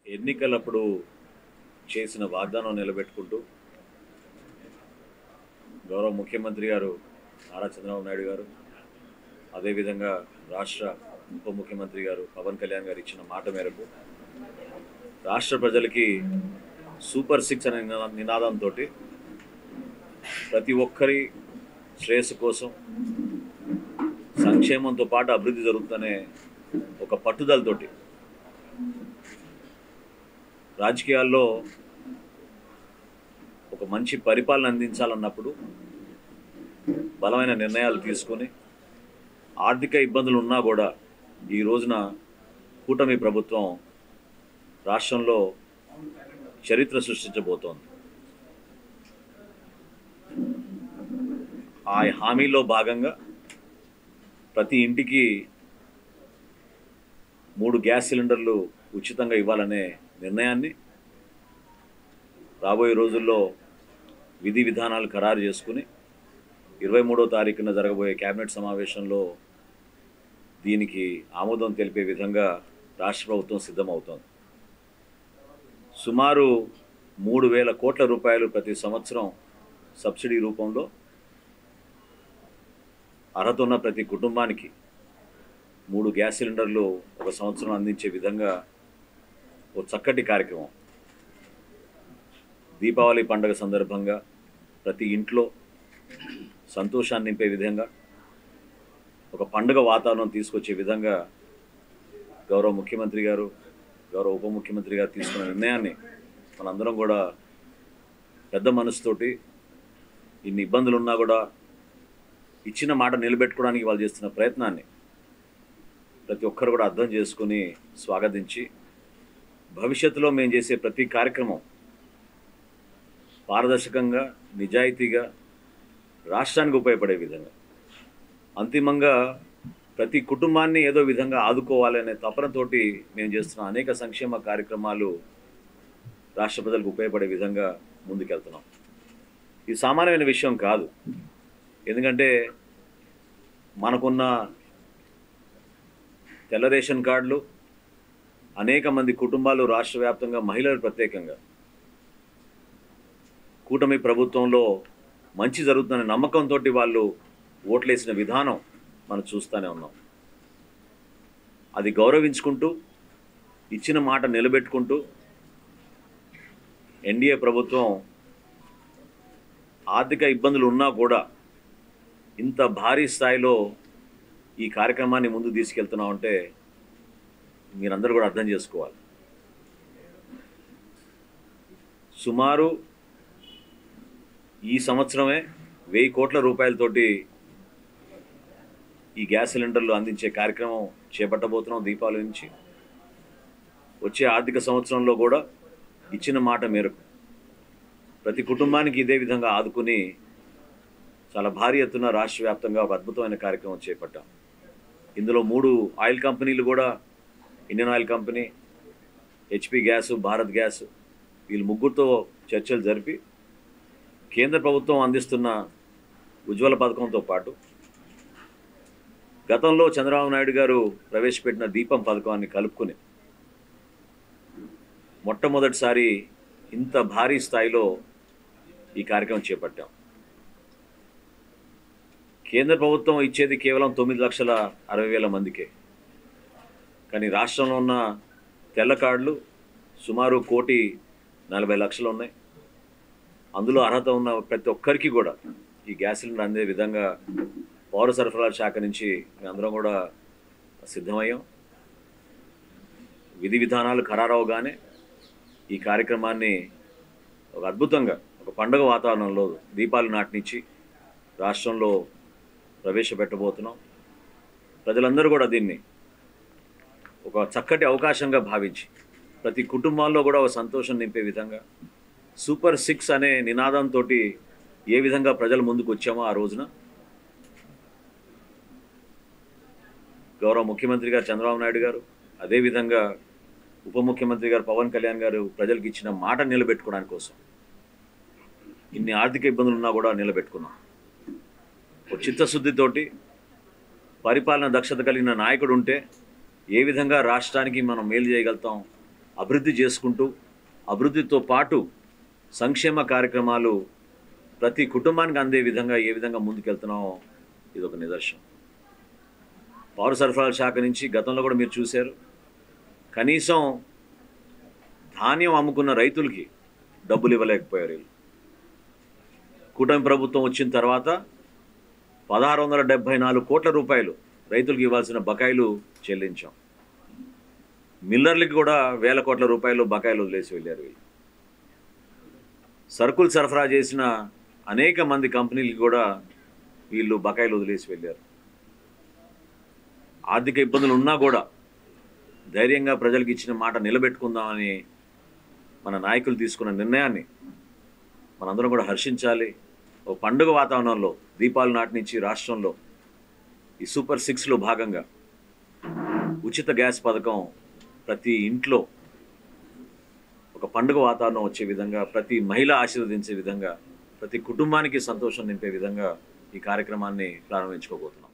ఎన్నికలప్పుడు చేసిన వాగ్దానం నిలబెట్టుకుంటూ గౌరవ ముఖ్యమంత్రి గారు నారా చంద్రబాబు నాయుడు గారు అదేవిధంగా రాష్ట్ర ఉప ముఖ్యమంత్రి గారు పవన్ కళ్యాణ్ గారు ఇచ్చిన మాట మేరకు రాష్ట్ర ప్రజలకి సూపర్ సిక్స్ అనే నినా- నినాదంతో ప్రతి ఒక్కరి శ్రేయస్సు కోసం సంక్షేమంతో పాటు అభివృద్ధి జరుగుతుందనే ఒక పట్టుదలతోటి రాజకీయాల్లో ఒక మంచి పరిపాలన అందించాలన్నప్పుడు బలమైన నిర్ణయాలు తీసుకొని ఆర్థిక ఇబ్బందులు ఉన్నా కూడా ఈ రోజున కూటమి ప్రభుత్వం రాష్ట్రంలో చరిత్ర సృష్టించబోతోంది ఆ హామీలో భాగంగా ప్రతి ఇంటికి మూడు గ్యాస్ సిలిండర్లు ఉచితంగా ఇవ్వాలనే నిర్ణయాన్ని రాబోయే రోజుల్లో విధి విధానాలు ఖరారు చేసుకుని ఇరవై మూడో తారీఖున జరగబోయే కేబినెట్ సమావేశంలో దీనికి ఆమోదం తెలిపే విధంగా రాష్ట్ర ప్రభుత్వం సిద్ధమవుతోంది సుమారు మూడు వేల కోట్ల రూపాయలు ప్రతి సంవత్సరం సబ్సిడీ రూపంలో అర్హత ఉన్న ప్రతి కుటుంబానికి మూడు గ్యాస్ సిలిండర్లు ఒక సంవత్సరం అందించే విధంగా ఓ చక్కటి కార్యక్రమం దీపావళి పండుగ సందర్భంగా ప్రతి ఇంట్లో సంతోషాన్ని నింపే విధంగా ఒక పండుగ వాతావరణం తీసుకొచ్చే విధంగా గౌరవ ముఖ్యమంత్రి గారు గౌరవ ఉప ముఖ్యమంత్రి గారు తీసుకున్న నిర్ణయాన్ని మనందరం కూడా పెద్ద మనసుతోటి ఇన్ని ఇబ్బందులు ఉన్నా కూడా ఇచ్చిన మాట నిలబెట్టుకోవడానికి వాళ్ళు చేస్తున్న ప్రయత్నాన్ని ప్రతి ఒక్కరు కూడా అర్థం చేసుకుని స్వాగతించి భవిష్యత్తులో మేము చేసే ప్రతి కార్యక్రమం పారదర్శకంగా నిజాయితీగా రాష్ట్రానికి ఉపయోగపడే విధంగా అంతిమంగా ప్రతి కుటుంబాన్ని ఏదో విధంగా ఆదుకోవాలనే తపనతోటి మేము చేస్తున్న అనేక సంక్షేమ కార్యక్రమాలు రాష్ట్ర ప్రజలకు ఉపయోగపడే విధంగా ముందుకెళ్తున్నాం ఇది సామాన్యమైన విషయం కాదు ఎందుకంటే మనకున్న తెల్ల రేషన్ కార్డులు అనేక మంది కుటుంబాలు రాష్ట్ర వ్యాప్తంగా మహిళలు ప్రత్యేకంగా కూటమి ప్రభుత్వంలో మంచి జరుగుతుందనే నమ్మకంతో వాళ్ళు ఓట్లేసిన విధానం మనం చూస్తూనే ఉన్నాం అది గౌరవించుకుంటూ ఇచ్చిన మాట నిలబెట్టుకుంటూ ఎన్డీఏ ప్రభుత్వం ఆర్థిక ఇబ్బందులు ఉన్నా కూడా ఇంత భారీ స్థాయిలో ఈ కార్యక్రమాన్ని ముందు తీసుకెళ్తున్నామంటే మీరందరూ కూడా అర్థం చేసుకోవాలి సుమారు ఈ సంవత్సరమే వెయ్యి కోట్ల రూపాయలతోటి ఈ గ్యాస్ సిలిండర్లు అందించే కార్యక్రమం చేపట్టబోతున్నాం దీపావళి నుంచి వచ్చే ఆర్థిక సంవత్సరంలో కూడా ఇచ్చిన మాట మేరకు ప్రతి కుటుంబానికి ఇదే విధంగా ఆదుకుని చాలా భారీ ఎత్తున రాష్ట్ర వ్యాప్తంగా ఒక అద్భుతమైన కార్యక్రమం చేపట్టాం ఇందులో మూడు ఆయిల్ కంపెనీలు కూడా Indian oil company HP gas Bharat gas వీళ్ళు ముగ్గురుతో చర్చలు జరిపి కేంద్ర ప్రభుత్వం అందిస్తున్న ఉజ్వల పథకంతో పాటు గతంలో చంద్రబాబు నాయుడు గారు ప్రవేశపెట్టిన దీపం పథకాన్ని కలుపుకుని మొట్టమొదటిసారి ఇంత భారీ స్థాయిలో ఈ కార్యక్రమం చేపట్టాం కేంద్ర ప్రభుత్వం ఇచ్చేది కేవలం తొమ్మిది లక్షల అరవై వేల మందికే కానీ రాష్ట్రంలో ఉన్న తెల్ల కార్డులు సుమారు కోటి నలభై లక్షలు ఉన్నాయి అందులో అర్హత ఉన్న ప్రతి ఒక్కరికి కూడా ఈ గ్యాస్ సిలిండర్ అందే విధంగా పౌర సరఫరాల శాఖ నుంచి మేమందరం కూడా సిద్ధమయ్యాం విధి విధానాలు ఖరారవగానే ఈ కార్యక్రమాన్ని ఒక అద్భుతంగా ఒక పండుగ వాతావరణంలో దీపాలు నాటినిచ్చి రాష్ట్రంలో ప్రవేశపెట్టబోతున్నాం ప్రజలందరూ కూడా దీన్ని ఒక చక్కటి అవకాశంగా భావించి ప్రతి కుటుంబాల్లో కూడా ఒక సంతోషం నింపే విధంగా సూపర్ సిక్స్ అనే నినాదంతో ఏ విధంగా ప్రజలు ముందుకు వచ్చామో ఆ రోజున గౌరవ ముఖ్యమంత్రి గారు చంద్రబాబు నాయుడు గారు అదేవిధంగా ఉప ముఖ్యమంత్రి గారు పవన్ కళ్యాణ్ గారు ప్రజలకు ఇచ్చిన మాట నిలబెట్టుకోవడానికి కోసం ఇన్ని ఆర్థిక ఇబ్బందులు ఉన్నా కూడా నిలబెట్టుకున్నాం ఒక చిత్తశుద్ధితోటి పరిపాలన దక్షత కలిగిన నాయకుడు ఉంటే ఏ విధంగా రాష్ట్రానికి మనం మేలు చేయగలుగుతాం అభివృద్ధి చేసుకుంటూ అభివృద్ధితో పాటు సంక్షేమ కార్యక్రమాలు ప్రతి కుటుంబానికి అందే విధంగా ఏ విధంగా ముందుకెళ్తున్నామో ఇది ఒక నిదర్శనం పౌర సరఫరాల శాఖ నుంచి గతంలో కూడా మీరు చూశారు కనీసం ధాన్యం అమ్ముకున్న రైతులకి డబ్బులు ఇవ్వలేకపోయారు వీళ్ళు కూటమి ప్రభుత్వం వచ్చిన తర్వాత పదహారు వందల డెబ్బై నాలుగు కోట్ల రూపాయలు రైతులకు ఇవ్వాల్సిన బకాయిలు చెల్లించాం మిల్లర్లకి కూడా వేల కోట్ల రూపాయలు బకాయిలు వదిలేసి వెళ్ళారు వీళ్ళు సరుకులు సరఫరా చేసిన అనేక మంది కంపెనీలకి కూడా వీళ్ళు బకాయిలు వదిలేసి వెళ్ళారు ఆర్థిక ఇబ్బందులు ఉన్నా కూడా ధైర్యంగా ప్రజలకు ఇచ్చిన మాట నిలబెట్టుకుందామని మన నాయకులు తీసుకున్న నిర్ణయాన్ని మనందరం కూడా హర్షించాలి ఒక పండుగ వాతావరణంలో దీపాల నాటి నుంచి రాష్ట్రంలో ఈ సూపర్ సిక్స్లో భాగంగా ఉచిత గ్యాస్ పథకం ప్రతి ఇంట్లో ఒక పండుగ వాతావరణం వచ్చే విధంగా ప్రతి మహిళ ఆశీర్వదించే విధంగా ప్రతి కుటుంబానికి సంతోషం నింపే విధంగా ఈ కార్యక్రమాన్ని ప్రారంభించుకోబోతున్నాం